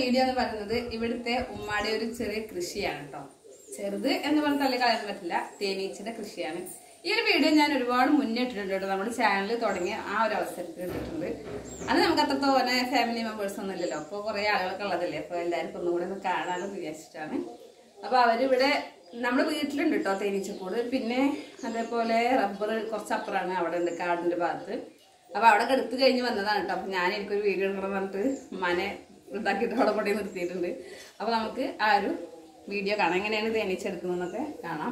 video എന്ന് പറയുന്നത് ഇവിടുത്തെ ഉമ്മാടെ ഒരു ചെറിയ കൃഷിയാണ് കേട്ടോ ചെറുത് എന്ന് പറഞ്ഞ് തള്ളി കളയാൻ പറ്റില്ല തേനീച്ചയുടെ കൃഷിയാണ് ഈ ഒരു വീഡിയോ ഞാൻ ഒരുപാട് മുന്നേ ഇട്ടിട്ടുണ്ട് കേട്ടോ നമ്മുടെ ചാനൽ തുടങ്ങിയ ആ ഒരു അവസരത്തിൽ ഇട്ടിട്ടുണ്ട് അത് നമുക്ക് അത്ര തോന്നെ ഫാമിലി മെമ്പേഴ്സ് ഒന്നും ഇല്ലല്ലോ അപ്പോൾ കുറേ ആളുകളൊക്കെ ഉള്ളതല്ലേ അപ്പോൾ എല്ലാവർക്കും ഒന്നുകൂടെ ഒന്ന് കാണാമെന്ന് വിചാരിച്ചിട്ടാണ് അപ്പോൾ അവരിവിടെ നമ്മുടെ വീട്ടിലുണ്ട് കേട്ടോ തേനീച്ചക്കൂട് പിന്നെ അതേപോലെ റബ്ബർ കുറച്ച് അപ്പുറമാണ് അവിടെ ഉണ്ട് കാടിന്റെ ഭാഗത്ത് അപ്പൊ അവിടെ എടുത്തു കഴിഞ്ഞ് വന്നതാണ് കേട്ടോ അപ്പൊ ഞാൻ എനിക്കൊരു വീഡിയോ എടുക്കണം എന്ന് പറഞ്ഞിട്ട് മനെ ഉണ്ടാക്കിയിട്ട് അവിടെ കൊണ്ടേ നിർത്തിയിട്ടുണ്ട് അപ്പൊ നമുക്ക് ആ ഒരു വീഡിയോ കാണാം എങ്ങനെയാണ് തേനീച്ച എടുക്കുന്നതെന്നൊക്കെ കാണാം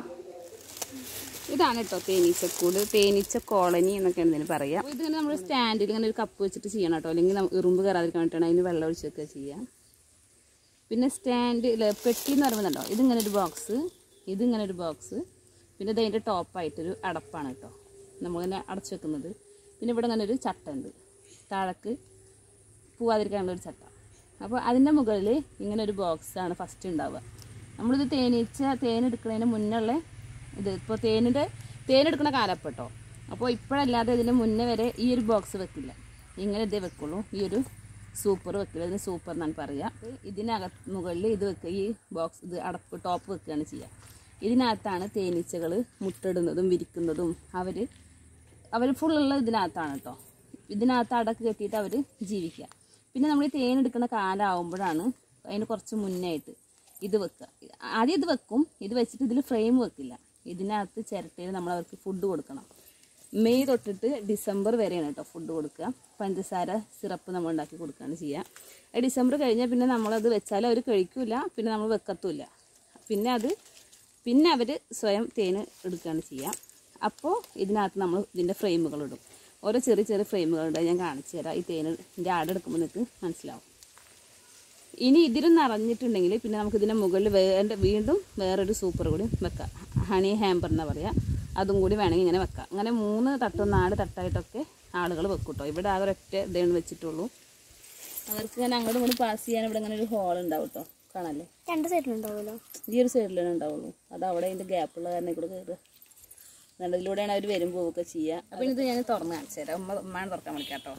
ഇതാണ് കേട്ടോ തേനീച്ചക്കൂട് തേനീച്ച കോളനി എന്നൊക്കെയാണ് ഇതിന് പറയാം അപ്പൊ ഇതിങ്ങനെ നമ്മൾ സ്റ്റാൻഡിൽ ഇങ്ങനെ ഒരു കപ്പ് വെച്ചിട്ട് ചെയ്യണം കേട്ടോ അല്ലെങ്കിൽ നമ്മ- ഇറുമ്പ് കയറാതിരിക്കാൻ വേണ്ടിയിട്ടാണ് അതിന് വെള്ളം ഒഴിച്ചൊക്കെ ചെയ്യാം പിന്നെ സ്റ്റാൻഡ് ഇല്ല പെട്ടി എന്ന് പറയുന്നുണ്ടോ ഇതിങ്ങനെ ഒരു ബോക്സ് ഇതിങ്ങനെ ഒരു ബോക്സ് പിന്നെ ഇത് അതിൻ്റെ ടോപ്പായിട്ടൊരു അടപ്പാണ് കേട്ടോ നമ്മളിങ്ങനെ അടച്ചു വെക്കുന്നത് പിന്നെ ഇവിടെ ഇങ്ങനെ ഒരു ചട്ട ഉണ്ട് താഴക്ക് പോവാതിരിക്കാനുള്ള ഒരു ചട്ട അപ്പോൾ അതിൻ്റെ മുകളിൽ ഇങ്ങനെ ഒരു ബോക്സാണ് ഫസ്റ്റ് ഉണ്ടാവുക നമ്മളിത് തേനീച്ച തേനെടുക്കുന്നതിന് മുന്നുള്ള ഇത് ഇപ്പോൾ തേനിൻ്റെ തേനെടുക്കുന്ന കാലപ്പെട്ടോ അപ്പോൾ ഇപ്പോഴല്ലാതെ ഇതിന് മുന്നേ വരെ ഈ ഒരു ബോക്സ് വെക്കില്ല ഇങ്ങനെ ഇതേ വെക്കുള്ളൂ ഈ ഒരു സൂപ്പർ വെക്കില്ല ഇതിന് സൂപ്പർ എന്നാണ് പറയുക ഇതിനകത്ത് മുകളിൽ ഇത് വെക്കുക ഈ ബോക്സ് ഇത് അടപ്പ് ടോപ്പ് വെക്കുകയാണ് ചെയ്യുക ഇതിനകത്താണ് തേനീച്ചകൾ മുട്ടിടുന്നതും വിരിക്കുന്നതും അവർ അവർ ഫുള്ളുള്ള ഇതിനകത്താണ് കേട്ടോ ഇതിനകത്ത് അടക്ക് കെട്ടിയിട്ട് അവർ ജീവിക്കുക പിന്നെ നമ്മൾ ഈ തേൻ എടുക്കുന്ന കാലമാകുമ്പോഴാണ് അതിന് കുറച്ച് മുന്നേ ആയിട്ട് ഇത് വെക്കുക ആദ്യം ഇത് വെക്കും ഇത് വെച്ചിട്ട് ഇതിൽ ഫ്രെയിം വെക്കില്ല ഇതിനകത്ത് ചിരട്ടയിൽ നമ്മൾ അവർക്ക് ഫുഡ് കൊടുക്കണം മെയ് തൊട്ടിട്ട് ഡിസംബർ വരെയാണ് കേട്ടോ ഫുഡ് കൊടുക്കുക പഞ്ചസാര സിറപ്പ് നമ്മൾ ഉണ്ടാക്കി കൊടുക്കുകയാണ് ചെയ്യുക അത് ഡിസംബർ കഴിഞ്ഞാൽ പിന്നെ നമ്മളത് വെച്ചാൽ അവർ കഴിക്കില്ല പിന്നെ നമ്മൾ വെക്കത്തുമില്ല പിന്നെ അത് പിന്നെ അവർ സ്വയം തേന് എടുക്കുകയാണ് ചെയ്യുക അപ്പോൾ ഇതിനകത്ത് നമ്മൾ ഇതിൻ്റെ ഫ്രെയിമുകൾ ഇടും ഓരോ ചെറിയ ചെറിയ ഫ്രെയിമുകളുണ്ട് അത് ഞാൻ കാണിച്ചു തരാം ഈ തേനിൻ്റെ ആട് എടുക്കുമ്പോൾ നിങ്ങൾക്ക് മനസ്സിലാവും ഇനി ഇതിലും നിറഞ്ഞിട്ടുണ്ടെങ്കിൽ പിന്നെ നമുക്ക് ഇതിൻ്റെ മുകളിൽ വേറെ വീണ്ടും വേറൊരു സൂപ്പർ കൂടി വെക്കാം ഹണി ഹാമ്പർ എന്നാ പറയുക അതും കൂടി വേണമെങ്കിൽ ഇങ്ങനെ വെക്കാം അങ്ങനെ മൂന്ന് തട്ടോ നാല് തട്ടായിട്ടൊക്കെ ആളുകൾ വെക്കും കേട്ടോ ഇവിടെ ആകെ ഒരൊറ്റ ഇതേണ് വെച്ചിട്ടുള്ളൂ അവർക്ക് ഇങ്ങനെ അങ്ങോട്ടും ഇങ്ങോട്ടും പാസ് ചെയ്യാൻ ഇവിടെ ഇങ്ങനെ ഒരു ഹോൾ ഉണ്ടാവും കേട്ടോ കാണാല്ലേ രണ്ട് സൈഡിലുണ്ടാവുമല്ലോ ഈ ഒരു സൈഡിലാണ് ഉണ്ടാവുള്ളൂ അത് അവിടെ അതിൻ്റെ ഗ്യാപ്പുള്ള കാരണം ഇവിടെ കയറുക അതുകൊണ്ട് ഇതിലൂടെയാണ് അവർ വരും പോവുകയൊക്കെ ചെയ്യുക അപ്പം ഇത് ഞാൻ തുറന്ന് കാണിച്ചു തരാം ഉമ്മ ഉമ്മാണ് തുറക്കാൻ വിളിക്കാം കേട്ടോ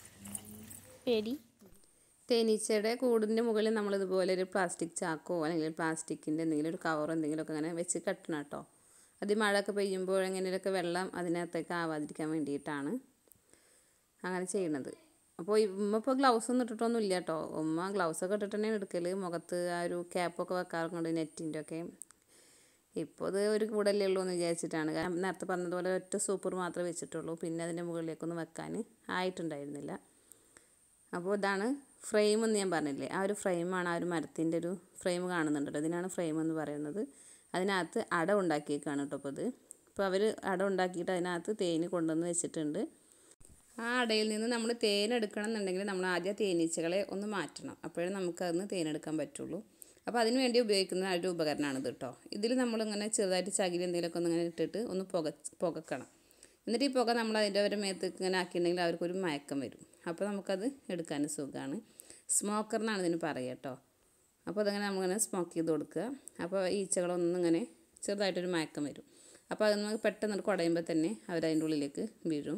പേടി തേനീച്ചയുടെ കൂടിൻ്റെ മുകളിൽ നമ്മൾ ഇതുപോലെ ഒരു പ്ലാസ്റ്റിക് ചാക്കോ അല്ലെങ്കിൽ പ്ലാസ്റ്റിക്കിൻ്റെ എന്തെങ്കിലും ഒരു കവറോ എന്തെങ്കിലുമൊക്കെ അങ്ങനെ വെച്ച് കെട്ടണം കേട്ടോ അത് ഈ മഴയൊക്കെ പെയ്യുമ്പോൾ എങ്ങനെയൊക്കെ വെള്ളം അതിനകത്തേക്ക് ആവാതിരിക്കാൻ വേണ്ടിയിട്ടാണ് അങ്ങനെ ചെയ്യണത് അപ്പോൾ ഉമ്മ ഇപ്പോൾ ഗ്ലൗസ് ഒന്നും ഇട്ടിട്ടൊന്നും ഇല്ല കേട്ടോ ഉമ്മ ഗ്ലൗസ് ഒക്കെ ഇട്ടിട്ട് തന്നെയാണ് എടുക്കൽ മുഖത്ത് ആ ഒരു ക്യാപ്പൊക്കെ വെക്കാറുണ്ട് നെറ്റിൻ്റെ ഒക്കെ ഇപ്പോൾ ഇത് ഒരു കൂടല്ലേ ഉള്ളൂ എന്ന് വിചാരിച്ചിട്ടാണ് കാരണം നേരത്തെ പറഞ്ഞതുപോലെ ഒറ്റ സൂപ്പർ മാത്രമേ വെച്ചിട്ടുള്ളൂ പിന്നെ അതിൻ്റെ മുകളിലേക്കൊന്നും വെക്കാൻ ആയിട്ടുണ്ടായിരുന്നില്ല അപ്പോൾ ഇതാണ് ഫ്രെയിം എന്ന് ഞാൻ പറഞ്ഞില്ലേ ആ ഒരു ഫ്രെയിമാണ് ആ ഒരു മരത്തിൻ്റെ ഒരു ഫ്രെയിം കാണുന്നുണ്ടല്ലോ ഇതിനാണ് ഫ്രെയിം എന്ന് പറയുന്നത് അതിനകത്ത് അട ഉണ്ടാക്കിയേക്കാണ് കേട്ടോ അപ്പോൾ ഇത് ഇപ്പോൾ അവർ അട ഉണ്ടാക്കിയിട്ട് അതിനകത്ത് തേന് കൊണ്ടുവന്ന് വെച്ചിട്ടുണ്ട് ആ അടയിൽ നിന്ന് നമ്മൾ തേൻ എടുക്കണം എന്നുണ്ടെങ്കിൽ നമ്മൾ ആദ്യം തേനീച്ചകളെ ഒന്ന് മാറ്റണം അപ്പോഴേ നമുക്കതിന് തേനെടുക്കാൻ പറ്റുള്ളൂ അപ്പോൾ അതിന് വേണ്ടി ഉപയോഗിക്കുന്ന ആ ഒരു ഉപകരണമാണിത് കേട്ടോ ഇതിൽ നമ്മളിങ്ങനെ ചെറുതായിട്ട് ചകിരി എന്തെങ്കിലുമൊക്കെ ഒന്ന് ഇങ്ങനെ ഇട്ടിട്ട് ഒന്ന് പുക പുകക്കണം എന്നിട്ട് ഈ പുക നമ്മൾ അതിൻ്റെ ഒരു മേത്തേക്ക് ഇങ്ങനെ ആക്കിയിട്ടുണ്ടെങ്കിൽ അവർക്കൊരു മയക്കം വരും അപ്പോൾ നമുക്കത് എടുക്കാനും സുഖമാണ് സ്മോക്കർ എന്നാണ് ഇതിന് പറയുക കേട്ടോ അപ്പോൾ അതങ്ങനെ നമ്മളിങ്ങനെ സ്മോക്ക് ചെയ്ത് കൊടുക്കുക അപ്പോൾ ഈച്ചകളൊന്നും ഇങ്ങനെ ചെറുതായിട്ടൊരു മയക്കം വരും അപ്പോൾ അത് നമുക്ക് പെട്ടെന്ന് കുടയുമ്പോൾ തന്നെ അവരതിൻ്റെ ഉള്ളിലേക്ക് വീഴും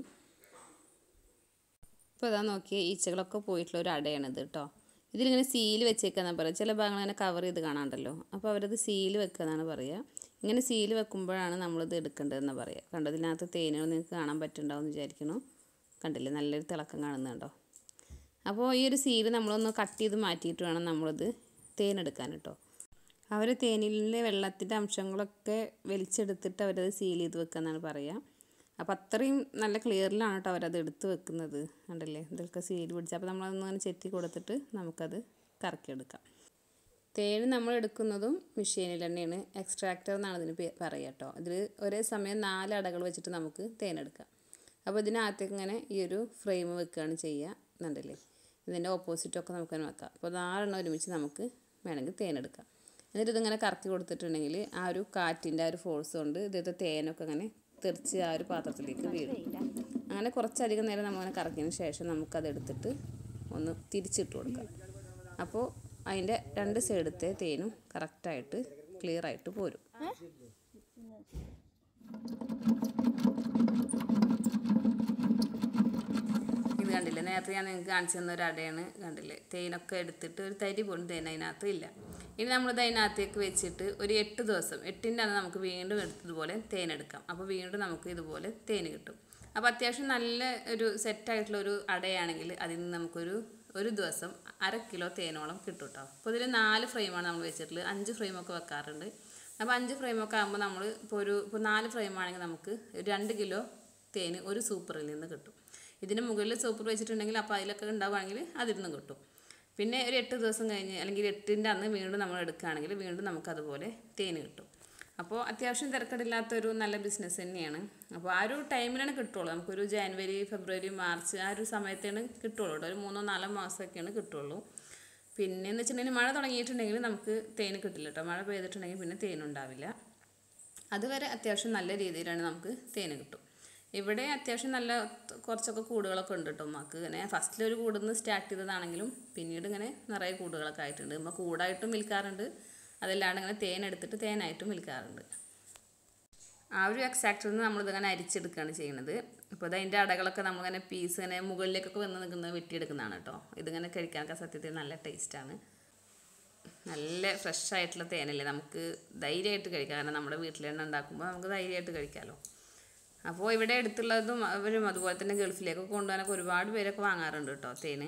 ഇപ്പോൾ ഇതാ നോക്കിയ ഈച്ചകളൊക്കെ പോയിട്ടുള്ള ഒരു അടയാണിത് കേട്ടോ ഇതിലിങ്ങനെ സീൽ വെച്ചേക്കാന്നാണ് പറയുക ചില ഭാഗങ്ങൾ ഇങ്ങനെ കവർ ചെയ്ത് കാണാണ്ടല്ലോ അപ്പോൾ അവരത് സീൽ വെക്കുക എന്നാണ് പറയുക ഇങ്ങനെ സീൽ വെക്കുമ്പോഴാണ് നമ്മളിത് എടുക്കേണ്ടതെന്ന് പറയുക കണ്ടോ ഇതിനകത്ത് തേനുകൾ നിങ്ങൾക്ക് കാണാൻ പറ്റുന്നുണ്ടാവും എന്ന് വിചാരിക്കുന്നു കണ്ടില്ലേ നല്ലൊരു തിളക്കം കാണുന്നുണ്ടോ അപ്പോൾ ഈ ഒരു സീല് നമ്മളൊന്ന് കട്ട് ചെയ്ത് മാറ്റിയിട്ട് വേണം നമ്മളിത് തേനെടുക്കാൻ കേട്ടോ അവർ തേനിലെ വെള്ളത്തിൻ്റെ അംശങ്ങളൊക്കെ വലിച്ചെടുത്തിട്ട് അവരത് സീൽ ചെയ്ത് വെക്കുക എന്നാണ് പറയുക അപ്പോൾ അത്രയും നല്ല ക്ലിയറിലാണ് കേട്ടോ അവരത് എടുത്ത് വെക്കുന്നത് കണ്ടല്ലേ ഇതൊക്കെ സീൽ പിടിച്ച് അപ്പോൾ നമ്മളതൊന്ന് അങ്ങനെ ചെത്തി കൊടുത്തിട്ട് നമുക്കത് കറക്കിയെടുക്കാം തേൻ നമ്മൾ എടുക്കുന്നതും മെഷീനിൽ തന്നെയാണ് എക്സ്ട്രാക്ടർ എന്നാണ് ഇതിന് പേ- പറയുക കേട്ടോ ഇതിൽ ഒരേ സമയം നാല് അടകൾ വെച്ചിട്ട് നമുക്ക് തേനെടുക്കാം അപ്പോൾ ഇതിനകത്തേക്ക് ഇങ്ങനെ ഈ ഒരു ഫ്രെയിം വെക്കുകയാണ് ചെയ്യുക എന്നുണ്ടല്ലേ ഇതിൻ്റെ ഓപ്പോസിറ്റൊക്കെ നമുക്ക് തന്നെ വെക്കാം അപ്പോൾ നാലെണ്ണം ഒരുമിച്ച് നമുക്ക് വേണമെങ്കിൽ തേനെടുക്കാം എന്നിട്ട് ഇതിങ്ങനെ കറക്കി കൊടുത്തിട്ടുണ്ടെങ്കിൽ ആ ഒരു കാറ്റിൻ്റെ ആ ഒരു ഫോഴ്സ് കൊണ്ട് ഇതത്തെ തേനൊക്കെ അങ്ങനെ തെറിച്ച് ആ ഒരു പാത്രത്തിലേക്ക് വീഴും അങ്ങനെ കുറച്ചധികം നേരം നമ്മളിങ്ങനെ കറക്കിയതിന് ശേഷം നമുക്കത് എടുത്തിട്ട് ഒന്ന് തിരിച്ചിട്ട് കൊടുക്കാം അപ്പോൾ അതിൻ്റെ രണ്ട് സൈഡത്തെ തേനും കറക്റ്റായിട്ട് ക്ലിയർ ആയിട്ട് പോരും ഇത് കണ്ടില്ലേ കണ്ടില്ലേ നേരത്തെ ഞാൻ നിങ്ങൾക്ക് കാണിച്ചു തന്ന ഒരു അടയാണ് കണ്ടില്ലേ തേനൊക്കെ എടുത്തിട്ട് ഒരു തരി പോലും തേൻ അതിനകത്ത് ഇല്ല ഇനി നമ്മളിത് അതിനകത്തേക്ക് വെച്ചിട്ട് ഒരു എട്ട് ദിവസം എട്ടിൻ്റെ അന്ന് നമുക്ക് വീണ്ടും എടുത്തതുപോലെ തേൻ എടുക്കാം അപ്പോൾ വീണ്ടും നമുക്ക് ഇതുപോലെ തേൻ കിട്ടും അപ്പോൾ അത്യാവശ്യം നല്ല ഒരു സെറ്റായിട്ടുള്ള ഒരു അടയാണെങ്കിൽ അതിൽ നിന്ന് നമുക്കൊരു ഒരു ദിവസം അര കിലോ തേനോളം കിട്ടും കേട്ടോ അപ്പോൾ ഇതിൽ നാല് ഫ്രെയിമാണ് നമ്മൾ വെച്ചിട്ടുള്ളത് അഞ്ച് ഫ്രെയിമൊക്കെ വെക്കാറുണ്ട് അപ്പോൾ അഞ്ച് ഫ്രെയിമൊക്കെ ആകുമ്പോൾ നമ്മൾ ഇപ്പോൾ ഒരു ഇപ്പോൾ നാല് ഫ്രെയിമാണെങ്കിൽ നമുക്ക് രണ്ട് കിലോ തേന് ഒരു സൂപ്പറിൽ നിന്ന് കിട്ടും ഇതിന് മുകളിൽ സൂപ്പർ വെച്ചിട്ടുണ്ടെങ്കിൽ അപ്പോൾ അതിലൊക്കെ ഉണ്ടാവുകയാണെങ്കിൽ അതിൽ നിന്ന് കിട്ടും പിന്നെ ഒരു എട്ട് ദിവസം കഴിഞ്ഞ് അല്ലെങ്കിൽ എട്ടിൻ്റെ അന്ന് വീണ്ടും നമ്മൾ എടുക്കുകയാണെങ്കിൽ വീണ്ടും നമുക്ക് അതുപോലെ തേന് കിട്ടും അപ്പോൾ അത്യാവശ്യം തിരക്കടില്ലാത്തൊരു നല്ല ബിസിനസ് തന്നെയാണ് അപ്പോൾ ആ ഒരു ടൈമിലാണ് കിട്ടുള്ളൂ നമുക്കൊരു ജാനുവരി ഫെബ്രുവരി മാർച്ച് ആ ഒരു സമയത്താണ് കിട്ടുള്ളൂ കേട്ടോ ഒരു മൂന്നോ നാലോ മാസമൊക്കെയാണ് കിട്ടുള്ളൂ പിന്നെ എന്ന് വെച്ചിട്ടുണ്ടെങ്കിൽ മഴ തുടങ്ങിയിട്ടുണ്ടെങ്കിൽ നമുക്ക് തേന് കിട്ടില്ല കേട്ടോ മഴ പെയ്തിട്ടുണ്ടെങ്കിൽ പിന്നെ തേനുണ്ടാവില്ല അതുവരെ അത്യാവശ്യം നല്ല രീതിയിലാണ് നമുക്ക് തേന് കിട്ടും ഇവിടെ അത്യാവശ്യം നല്ല കുറച്ചൊക്കെ കൂടുകളൊക്കെ ഉണ്ട് കേട്ടോ ഉമ്മക്ക് ഇങ്ങനെ ഫസ്റ്റിലൊരു കൂടിൽ നിന്ന് സ്റ്റാർട്ട് ചെയ്തതാണെങ്കിലും പിന്നീട് ഇങ്ങനെ നിറയെ കൂടുകളൊക്കെ ആയിട്ടുണ്ട് ഉമ്മ കൂടായിട്ടും വിൽക്കാറുണ്ട് അതല്ലാണ്ട് ഇങ്ങനെ തേൻ എടുത്തിട്ട് തേനായിട്ടും വിൽക്കാറുണ്ട് ആ ഒരു എക്സാക്റ്റിൽ നിന്ന് നമ്മളിതിങ്ങനെ അരിച്ചെടുക്കുകയാണ് ചെയ്യുന്നത് അപ്പോൾ ഇത് അതിൻ്റെ അടകളൊക്കെ നമ്മളിങ്ങനെ പീസ് ഇങ്ങനെ മുകളിലേക്കൊക്കെ വന്ന് നിൽക്കുന്നത് വെട്ടിയെടുക്കുന്നതാണ് കേട്ടോ ഇതിങ്ങനെ കഴിക്കാനൊക്കെ സത്യത്തിൽ നല്ല ടേസ്റ്റാണ് നല്ല ഫ്രഷ് ആയിട്ടുള്ള തേനല്ലേ നമുക്ക് ധൈര്യമായിട്ട് കഴിക്കാം കാരണം നമ്മുടെ വീട്ടിൽ തന്നെ ഉണ്ടാക്കുമ്പോൾ നമുക്ക് ധൈര്യമായിട്ട് കഴിക്കാമല്ലോ അപ്പോൾ ഇവിടെ അടുത്തുള്ളതും അവരും അതുപോലെ തന്നെ ഗൾഫിലേക്കൊക്കെ കൊണ്ടുപോകാനൊക്കെ ഒരുപാട് പേരൊക്കെ വാങ്ങാറുണ്ട് കേട്ടോ തേന്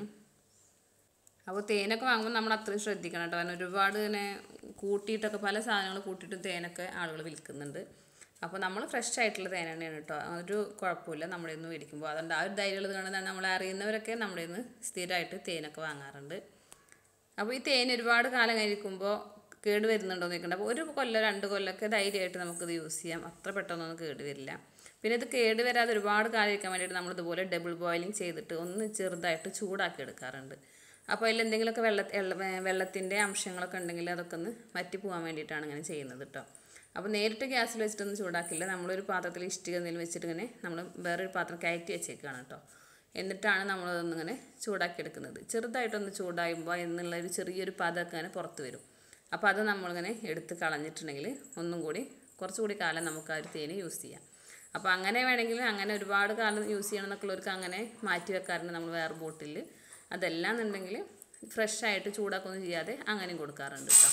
അപ്പോൾ തേനൊക്കെ വാങ്ങുമ്പോൾ നമ്മൾ അത്രയും ശ്രദ്ധിക്കണം കേട്ടോ കാരണം ഒരുപാട് ഇങ്ങനെ കൂട്ടിയിട്ടൊക്കെ പല സാധനങ്ങൾ കൂട്ടിയിട്ട് തേനൊക്കെ ആളുകൾ വിൽക്കുന്നുണ്ട് അപ്പോൾ നമ്മൾ ഫ്രഷ് ആയിട്ടുള്ള തേൻ തന്നെയാണ് കേട്ടോ ഒരു കുഴപ്പമില്ല നമ്മുടെ നിന്ന് മേടിക്കുമ്പോൾ അതുകൊണ്ട് ആ ഒരു ധൈര്യമുള്ളത് കൊണ്ടാണ് നമ്മളെ അറിയുന്നവരൊക്കെ നമ്മുടെ നിന്ന് സ്ഥിരമായിട്ട് തേനൊക്കെ വാങ്ങാറുണ്ട് അപ്പോൾ ഈ തേൻ ഒരുപാട് കാലം കഴിക്കുമ്പോൾ കേട് വരുന്നുണ്ടോ എന്ന് ചോദിക്കണ്ട അപ്പോൾ ഒരു കൊല്ലം രണ്ട് കൊല്ലമൊക്കെ ധൈര്യമായിട്ട് നമുക്കിത് യൂസ് ചെയ്യാം അത്ര പെട്ടെന്നൊന്നും കേട് വരില്ല പിന്നെ ഇത് കേട് വരാതെ ഒരുപാട് കാലം ഇരിക്കാൻ വേണ്ടിയിട്ട് നമ്മളിതുപോലെ ഡബിൾ ബോയിലിംഗ് ചെയ്തിട്ട് ഒന്ന് ചെറുതായിട്ട് ചൂടാക്കി എടുക്കാറുണ്ട് അപ്പോൾ അതിൽ എന്തെങ്കിലുമൊക്കെ വെള്ള വെള്ളത്തിൻ്റെ അംശങ്ങളൊക്കെ ഉണ്ടെങ്കിൽ അതൊക്കെ ഒന്ന് വറ്റി പോകാൻ വേണ്ടിയിട്ടാണ് ഇങ്ങനെ ചെയ്യുന്നത് കേട്ടോ അപ്പോൾ നേരിട്ട് ഗ്യാസിൽ വെച്ചിട്ടൊന്നും ചൂടാക്കില്ല നമ്മളൊരു പാത്രത്തിൽ ഇഷ്ടിക എന്തെങ്കിലും വെച്ചിട്ട് ഇങ്ങനെ നമ്മൾ വേറൊരു പാത്രം കയറ്റി വെച്ചേക്കാണ് കേട്ടോ എന്നിട്ടാണ് നമ്മളതൊന്നിങ്ങനെ ചൂടാക്കിയെടുക്കുന്നത് ചെറുതായിട്ടൊന്ന് ചൂടായുമ്പോൾ എന്നുള്ള ഒരു ചെറിയൊരു പതൊക്കെ അങ്ങനെ പുറത്ത് വരും അപ്പോൾ അത് നമ്മളിങ്ങനെ എടുത്ത് കളഞ്ഞിട്ടുണ്ടെങ്കിൽ ഒന്നും കൂടി കുറച്ചുകൂടി കാലം നമുക്ക് ആ ഒരു തേന് യൂസ് ചെയ്യാം അപ്പോൾ അങ്ങനെ വേണമെങ്കിൽ അങ്ങനെ ഒരുപാട് കാലം യൂസ് ചെയ്യണം എന്നൊക്കെയുള്ളവർക്ക് അങ്ങനെ മാറ്റി വെക്കാറുണ്ട് നമ്മൾ വേറെ ബോട്ടിൽ അതെല്ലാം എന്നുണ്ടെങ്കിൽ ഫ്രഷ് ആയിട്ട് ചൂടാക്കൊന്നും ചെയ്യാതെ അങ്ങനെയും കൊടുക്കാറുണ്ട് കേട്ടോ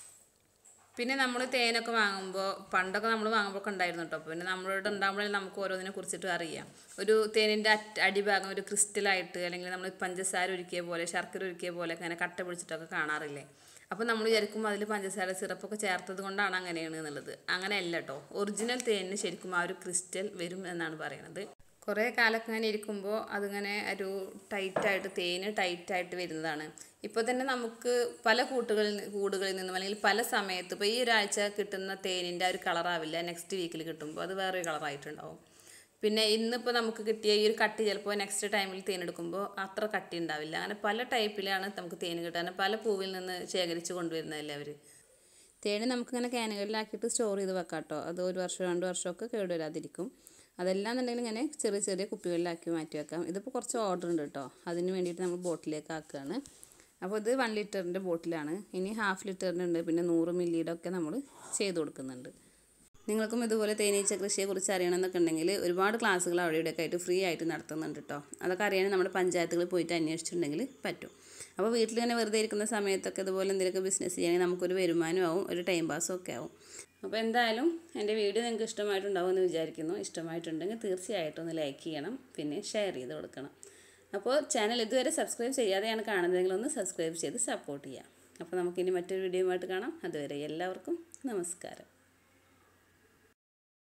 പിന്നെ നമ്മൾ തേനൊക്കെ വാങ്ങുമ്പോൾ പണ്ടൊക്കെ നമ്മൾ വാങ്ങുമ്പോൾ ഉണ്ടായിരുന്നു കേട്ടോ പിന്നെ നമ്മളോട് ഉണ്ടാകുമ്പോഴേ നമുക്ക് ഓരോന്നിനെ കുറിച്ചിട്ട് അറിയാം ഒരു തേനിൻ്റെ അറ്റ അടിഭാഗം ഒരു ക്രിസ്റ്റലായിട്ട് അല്ലെങ്കിൽ നമ്മൾ പഞ്ചസാര ഒരുക്കിയ പോലെ ശർക്കര ഒരുക്കിയ പോലെ അങ്ങനെ കട്ട പിടിച്ചിട്ടൊക്കെ കാണാറില്ലേ അപ്പോൾ നമ്മൾ വിചാരിക്കുമ്പോൾ അതിൽ പഞ്ചസാര സിറപ്പൊക്കെ ചേർത്തത് കൊണ്ടാണ് അങ്ങനെയാണ് എന്നുള്ളത് അങ്ങനെയല്ല കേട്ടോ ഒറിജിനൽ തേനിന് ശരിക്കും ആ ഒരു ക്രിസ്റ്റൽ വരും എന്നാണ് പറയുന്നത് കുറേ കാലമൊക്കെ ഇങ്ങനെ ഇരിക്കുമ്പോൾ അതിങ്ങനെ ഒരു ടൈറ്റായിട്ട് തേന് ടൈറ്റായിട്ട് വരുന്നതാണ് ഇപ്പോൾ തന്നെ നമുക്ക് പല കൂട്ടുകളിൽ കൂടുകളിൽ നിന്നും അല്ലെങ്കിൽ പല സമയത്ത് ഇപ്പോൾ ഈ ഒരാഴ്ച കിട്ടുന്ന തേനിൻ്റെ ആ ഒരു കളറാവില്ല നെക്സ്റ്റ് വീക്കിൽ കിട്ടുമ്പോൾ അത് വേറൊരു കളറായിട്ടുണ്ടാവും പിന്നെ ഇന്നിപ്പോൾ നമുക്ക് കിട്ടിയ ഈ ഒരു കട്ടി ചിലപ്പോൾ നെക്സ്റ്റ് ടൈമിൽ തേൻ എടുക്കുമ്പോൾ അത്ര കട്ടി ഉണ്ടാവില്ല അങ്ങനെ പല ടൈപ്പിലാണ് നമുക്ക് തേൻ കിട്ടാൻ പല പൂവിൽ നിന്ന് ശേഖരിച്ച് കൊണ്ടുവരുന്നതല്ലേ അവർ തേന് നമുക്കിങ്ങനെ ക്യാനുകളിലാക്കിയിട്ട് സ്റ്റോർ ചെയ്ത് വെക്കാം കേട്ടോ അത് ഒരു വർഷം രണ്ട് വർഷമൊക്കെ കേടുവരാതിരിക്കും അതെല്ലാം എന്നുണ്ടെങ്കിൽ ഇങ്ങനെ ചെറിയ ചെറിയ കുപ്പികളിലാക്കി മാറ്റി വെക്കാം ഇതിപ്പോൾ കുറച്ച് ഓർഡർ ഉണ്ട് കേട്ടോ അതിന് വേണ്ടിയിട്ട് നമ്മൾ ബോട്ടിലേക്ക് ആക്കുകയാണ് അപ്പോൾ ഇത് വൺ ലിറ്ററിൻ്റെ ബോട്ടിലാണ് ഇനി ഹാഫ് ലിറ്ററിൻ്റെ ഉണ്ട് പിന്നെ നൂറ് മില്ലിയുടെ ഒക്കെ നമ്മൾ ചെയ്ത് കൊടുക്കുന്നുണ്ട് നിങ്ങൾക്കും ഇതുപോലെ തേനീച്ച കൃഷിയെക്കുറിച്ച് അറിയണമെന്നൊക്കെ ഉണ്ടെങ്കിൽ ഒരുപാട് ക്ലാസ്സുകൾ അവിടെ ഇവിടെയൊക്കെ ആയിട്ട് ഫ്രീ ആയിട്ട് നടത്തുന്നുണ്ട് കേട്ടോ അതൊക്കെ അറിയാൻ നമ്മുടെ പഞ്ചായത്തുകളിൽ പോയിട്ട് അന്വേഷിച്ചിട്ടുണ്ടെങ്കിൽ പറ്റും അപ്പോൾ വീട്ടിൽ ഇങ്ങനെ വെറുതെ ഇരിക്കുന്ന സമയത്തൊക്കെ ഇതുപോലെ എന്തെങ്കിലുമൊക്കെ ബിസിനസ് ചെയ്യുകയാണെങ്കിൽ നമുക്കൊരു വരുമാനമാവും ഒരു ടൈം പാസ്സും ഒക്കെ ആവും അപ്പോൾ എന്തായാലും എൻ്റെ വീഡിയോ നിങ്ങൾക്ക് ഇഷ്ടമായിട്ടുണ്ടാവുമെന്ന് വിചാരിക്കുന്നു ഇഷ്ടമായിട്ടുണ്ടെങ്കിൽ തീർച്ചയായിട്ടും ഒന്ന് ലൈക്ക് ചെയ്യണം പിന്നെ ഷെയർ ചെയ്ത് കൊടുക്കണം അപ്പോൾ ചാനൽ ഇതുവരെ സബ്സ്ക്രൈബ് ചെയ്യാതെയാണ് കാണുന്നതെങ്കിൽ ഒന്ന് സബ്സ്ക്രൈബ് ചെയ്ത് സപ്പോർട്ട് ചെയ്യാം അപ്പോൾ നമുക്കിനി മറ്റൊരു വീഡിയോയുമായിട്ട് കാണാം അതുവരെ എല്ലാവർക്കും നമസ്കാരം